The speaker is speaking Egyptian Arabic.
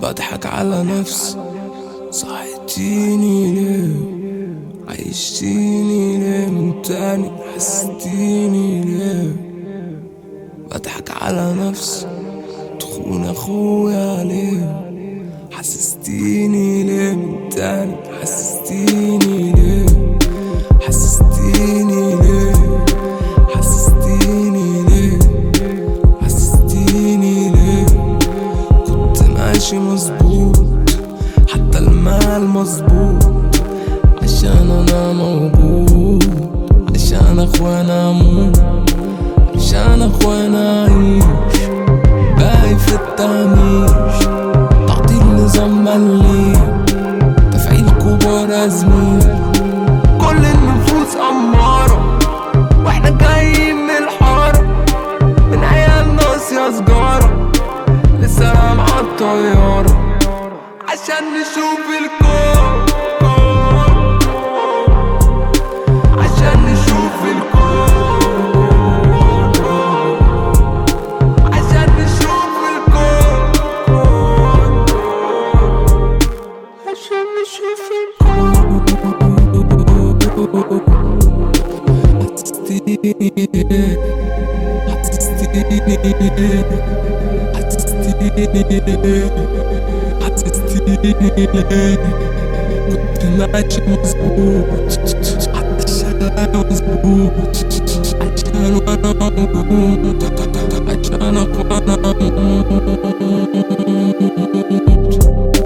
بضحك على نفسي صحيتيني ليه عيشتيني ليه من تاني حسيتيني ليه بضحك على نفسي تخون اخويا ليه حسستيني ليه من تاني حسستيني ليه حسستيني ليه حسستيني ليه حسستيني ليه كنت ماشي مظبوط حتى المال مظبوط عشان انا موجود عشان اخوانا اموت عشان اخوانا اعيش باقي في التهميش تعطيل نظام مليء تفعيل كبار زميل كل النفوس أمارة واحنا جايين من الحارة من عيال ناس يا سجارة لسه مع الطيارة عشان نشوف الكون عشان نشوف الكون عشان نشوف الكون عشان نشوف كنت ماشي مظبوط عشان مظبوط عشان وانا موجود عشانك وانا موجود